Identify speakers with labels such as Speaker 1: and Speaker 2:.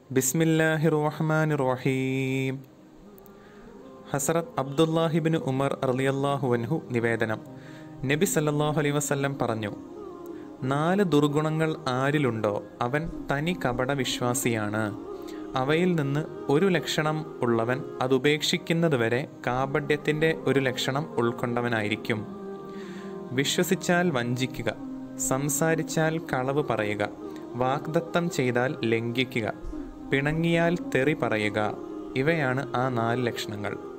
Speaker 1: ബിസ്മില്ലാഹി റഹ്മാൻ റഹീം ഹസരത്ത് അബ്ദുല്ലാഹിബിന് ഉമർ റളിയല്ലാഹുവൻഹു നിവേദനം നബി സല്ലല്ലാഹു അലൈഹി വസല്ലം പറഞ്ഞു നാല് ദുർഗുണങ്ങൾ ആരിലുണ്ടോ അവൻ തനി കപട വിശ്വാസിയാണ് അവയിൽ നിന്ന് ഒരു ലക്ഷണം ഉള്ളവൻ അതുപേക്ഷിക്കുന്നതുവരെ കാപഡ്യത്തിൻ്റെ ഒരു ലക്ഷണം ഉൾക്കൊണ്ടവനായിരിക്കും വിശ്വസിച്ചാൽ വഞ്ചിക്കുക സംസാരിച്ചാൽ കളവ് പറയുക വാഗ്ദത്തം ചെയ്താൽ ലംഘിക്കുക പിണങ്ങിയാൽ തെറി പറയുക ഇവയാണ് ആ നാല് ലക്ഷണങ്ങൾ